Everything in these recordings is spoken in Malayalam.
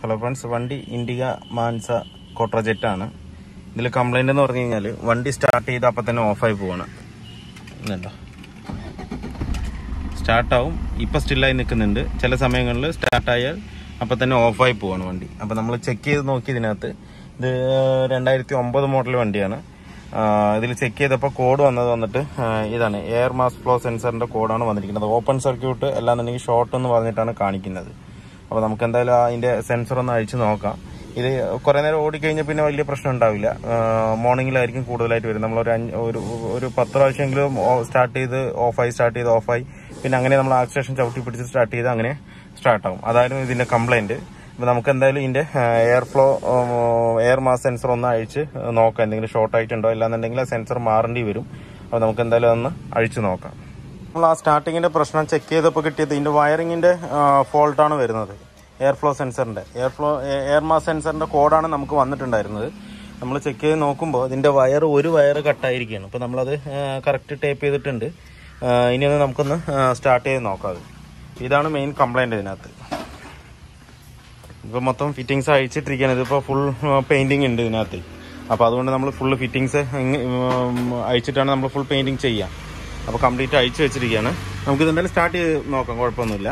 ഹലോ ഫ്രണ്ട്സ് വണ്ടി ഇൻഡിക മാൻസ കോട്രജെറ്റാണ് ഇതിൽ കംപ്ലൈന്റ് എന്ന് പറഞ്ഞു കഴിഞ്ഞാൽ വണ്ടി സ്റ്റാർട്ട് ചെയ്ത് അപ്പം തന്നെ ഓഫായി പോവാണ് ഇതുണ്ടോ സ്റ്റാർട്ടാവും ഇപ്പം സ്റ്റില്ലായി നിൽക്കുന്നുണ്ട് ചില സമയങ്ങളിൽ സ്റ്റാർട്ടായാൽ അപ്പം തന്നെ ഓഫായി പോവാണ് വണ്ടി അപ്പം നമ്മൾ ചെക്ക് ചെയ്ത് നോക്കി ഇതിനകത്ത് ഇത് രണ്ടായിരത്തി ഒമ്പത് മോഡൽ വണ്ടിയാണ് ഇതിൽ ചെക്ക് ചെയ്തപ്പോൾ കോഡ് വന്നത് വന്നിട്ട് ആ, ഇതാണ് എയർ മാസ് ഫ്ലോ സെൻസറിന്റെ കോഡാണ് വന്നിരിക്കുന്നത് ഓപ്പൺ സർക്യൂട്ട് അല്ലാന്നുണ്ടെങ്കിൽ ഷോർട്ട് എന്ന് പറഞ്ഞിട്ടാണ് കാണിക്കുന്നത് അപ്പോൾ നമുക്ക് എന്തായാലും അതിന്റെ സെൻസർ ഒന്ന് അഴിച്ച് നോക്കാം ഇത് കുറെ നേരം ഓടിക്കഴിഞ്ഞാൽ പിന്നെ വലിയ പ്രശ്നം ഉണ്ടാവില്ല മോർണിംഗിലായിരിക്കും കൂടുതലായിട്ട് വരും നമ്മൾ ഒരു അഞ്ച് ഒരു ഒരു പത്ത് പ്രാവശ്യമെങ്കിലും സ്റ്റാർട്ട് ചെയ്ത് ഓഫായി സ്റ്റാർട്ട് ചെയ്ത് ഓഫായി പിന്നെ അങ്ങനെ നമ്മൾ ആക്സിലേഷൻ ചവിട്ടി പിടിച്ച് സ്റ്റാർട്ട് ചെയ്ത് അങ്ങനെ സ്റ്റാർട്ട് ആവും അതായിരുന്നു ഇതിന്റെ കംപ്ലൈന്റ് അപ്പോൾ നമുക്ക് എന്തായാലും ഇതിന്റെ air flow air mass sensor ഒന്ന് അഴിച്ച് നോക്കാം എന്തെങ്കിലും ഷോർട്ട് ആയിട്ടുണ്ടോ ഇല്ലാന്നുണ്ടെങ്കിൽ ആ സെൻസർ മാറേണ്ടി വരും അപ്പോൾ നമുക്ക് എന്തായാലും ഒന്ന് അഴിച്ച് നോക്കാം നമ്മൾ ആ സ്റ്റാർട്ടിങ്ങിന്റെ പ്രശ്നം ചെക്ക് ചെയ്തപ്പോൾ കിട്ടിയത് ഇതിന്റെ വയറിങ്ങിന്റെ ഫോൾട്ടാണ് വരുന്നത് എയർ ഫ്ലോ സെൻസറിന്റെ എയർ ഫ്ലോ എയർ മാസ് സെൻസറിന്റെ കോഡാണ് നമുക്ക് വന്നിട്ടുണ്ടായിരുന്നത് നമ്മൾ ചെക്ക് ചെയ്ത് നോക്കുമ്പോൾ ഇതിന്റെ വയർ ഒരു വയർ കട്ടായിരിക്കുകയാണ് അപ്പോൾ നമ്മളത് കറക്റ്റ് ടേപ്പ് ചെയ്തിട്ടുണ്ട് ആ, ഇനി ഒന്ന് നമുക്കൊന്ന് സ്റ്റാർട്ട് ചെയ്ത് നോക്കാം അത് ഇതാണ് മെയിൻ കംപ്ലൈന്റ് ഇതിനകത്ത് ഇപ്പോൾ മൊത്തം ഫിറ്റിങ്സ് അഴിച്ചിട്ടിരിക്കുകയാണ് ഇതിപ്പോൾ ഫുൾ പെയിന്റിങ് ഉണ്ട് ഇതിനകത്ത് അപ്പോൾ അതുകൊണ്ട് നമ്മൾ ഫുൾ ഫിറ്റിങ്സ് അഴിച്ചിട്ടാണ് നമ്മൾ ഫുൾ പെയിന്റിങ് ചെയ്യുക അപ്പോൾ കംപ്ലീറ്റ് അഴിച്ചു വെച്ചിരിക്കുകയാണ് നമുക്ക് ഇതെന്തായാലും സ്റ്റാർട്ട് ചെയ്ത് നോക്കാം കുഴപ്പമൊന്നുമില്ല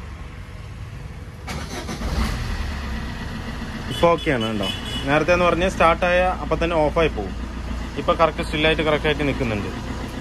ഇപ്പോൾ ഓക്കെയാണ് കേട്ടോ നേരത്തെ എന്ന് പറഞ്ഞാൽ സ്റ്റാർട്ടായ അപ്പം തന്നെ ഓഫായി പോകും ഇപ്പോൾ കറക്റ്റ് സ്റ്റില്ലായിട്ട് കറക്റ്റായിട്ട് നിൽക്കുന്നുണ്ട്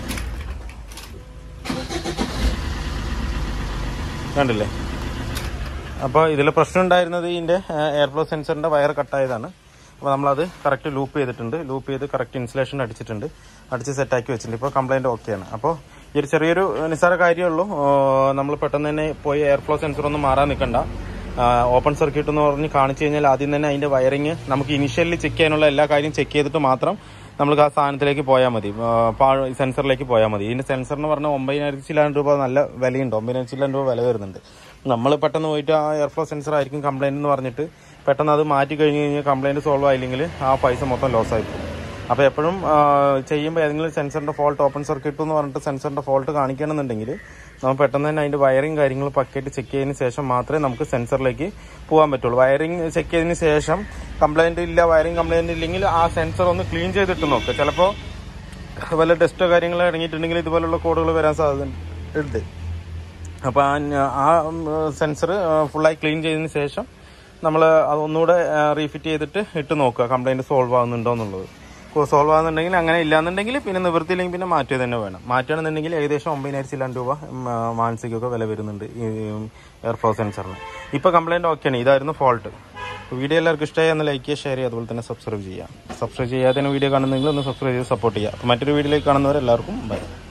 കണ്ടില്ലേ അപ്പോൾ ഇതിൽ പ്രശ്നം ഉണ്ടായിരുന്നത് ഇതിൻ്റെ എയർ ഫ്ലോ സെൻസറിൻ്റെ വയർ കട്ടായതാണ് അപ്പോൾ നമ്മളത് കറക്റ്റ് ലൂപ്പ് ചെയ്തിട്ടുണ്ട് ലൂപ്പ് ചെയ്ത് കറക്റ്റ് ഇൻസുലേഷൻ അടിച്ചിട്ടുണ്ട് അടിച്ച് സെറ്റാക്കി വെച്ചിട്ടുണ്ട് ഇപ്പോൾ കംപ്ലൈൻറ്റ് ഓക്കെയാണ് അപ്പോൾ ഈ ഒരു ചെറിയൊരു നിസ്സാര കാര്യമുള്ളൂ നമ്മൾ പെട്ടെന്ന് തന്നെ പോയി എയർ ഫ്ലോ സെൻസർ ഒന്നും മാറാൻ നിൽക്കണ്ട ഓപ്പൺ സർക്യൂട്ട് എന്ന് പറഞ്ഞ് കാണിച്ചു കഴിഞ്ഞാൽ ആദ്യം തന്നെ അതിൻ്റെ വയറിങ് നമുക്ക് ഇനിഷ്യലി ചെക്ക് ചെയ്യാനുള്ള എല്ലാ കാര്യം ചെക്ക് ചെയ്തിട്ട് മാത്രം നമുക്ക് ആ സാധനത്തിലേക്ക് പോയാൽ മതി സെൻസറിലേക്ക് പോയാൽ മതി ഇതിന്റെ സെൻസർ എന്ന് പറഞ്ഞാൽ ഒമ്പതിനായിരത്തി ചില്ലായിരം രൂപ നല്ല വിലയുണ്ട് ഒമ്പതിനായിരത്തി ചില്ലായിരം രൂപ വില വരുന്നുണ്ട് നമ്മൾ പെട്ടെന്ന് പോയിട്ട് ആ എയർ ഫ്ലോ സെൻസർ ആയിരിക്കും കംപ്ലൈന്റ് എന്ന് പറഞ്ഞിട്ട് പെട്ടെന്ന് അത് മാറ്റി കഴിഞ്ഞ് കഴിഞ്ഞാൽ കംപ്ലൈന്റ് സോൾവ് ആയില്ലെങ്കിൽ ആ പൈസ മൊത്തം ലോസ് ആയി പോകും അപ്പോൾ എപ്പോഴും ചെയ്യുമ്പോൾ ഏതെങ്കിലും സെൻസറിന്റെ ഫോൾട്ട് ഓപ്പൺ സർക്യൂട്ട് എന്ന് പറഞ്ഞിട്ട് സെൻസറിന്റെ ഫോൾട്ട് കാണിക്കണമെന്നുണ്ടെങ്കിൽ നമ്മൾ പെട്ടെന്ന് തന്നെ അതിന്റെ വയറിംഗ് കാര്യങ്ങൾ പക്കറ്റ് ചെക്ക് ചെയ്തതിന് ശേഷം മാത്രമേ നമുക്ക് സെൻസറിലേക്ക് പോകാൻ പറ്റുള്ളൂ വയറിംഗ് ചെക്ക് ചെയ്തതിന് ശേഷം കംപ്ലൈന്റ് ഇല്ല വയറിംഗ് കംപ്ലൈന്റ് ഇല്ലെങ്കിൽ ആ സെൻസർ ഒന്ന് ക്ലീൻ ചെയ്തിട്ട് നോക്കുക ചിലപ്പോൾ വല്ല ടെസ്റ്റോ കാര്യങ്ങളോ ഇറങ്ങിയിട്ടുണ്ടെങ്കിൽ ഇതുപോലുള്ള കോഡുകൾ വരാൻ സാധ്യത ഉണ്ട് അപ്പോൾ ആ ആ സെൻസർ ഫുള്ളായി ക്ലീൻ ചെയ്തതിന് ശേഷം നമ്മൾ അതൊന്നുകൂടെ റീഫിറ്റ് ചെയ്തിട്ട് ഇട്ട് നോക്കുക കംപ്ലൈൻറ്റ് സോൾവ് ആകുന്നുണ്ടോ എന്നുള്ളത് സോൾവ് ആകുന്നുണ്ടെങ്കിൽ അങ്ങനെ ഇല്ലാന്നുണ്ടെങ്കിൽ പിന്നെ നിവൃത്തിയില്ലെങ്കിൽ പിന്നെ മാറ്റുക തന്നെ വേണം മാറ്റുകയാണെന്നുണ്ടെങ്കിൽ ഏകദേശം ഒമ്പതിനായിരത്തി ചില്ലാൻ രൂപ ഉം, ആ, മാനസികമൊക്കെ വില വരുന്നുണ്ട് ഈ എയർ ഫ്ലോ സെൻസറിന് ഇപ്പോൾ കംപ്ലൈൻറ്റ് ഓക്കെയാണ് ഇതായിരുന്നു ഫോൾട്ട് വീഡിയോ എല്ലാവർക്കും ഇഷ്ടമായി ഒന്ന് ലൈക്ക് ചെയ്യുക ഷെയർ ചെയ്യുക അതുപോലെ തന്നെ സബ്സ്ക്രൈബ് ചെയ്യുക സബ്സ്ക്രൈബ് ചെയ്യാതെ വീഡിയോ കാണുന്നെങ്കിൽ ഒന്ന് സബ്സ്ക്രൈബ് ചെയ്ത് സപ്പോർട്ട് ചെയ്യുക അപ്പോൾ മറ്റൊരു വീഡിയോയിലേക്ക് കാണുന്നവരെല്ലാവർക്കും ബൈ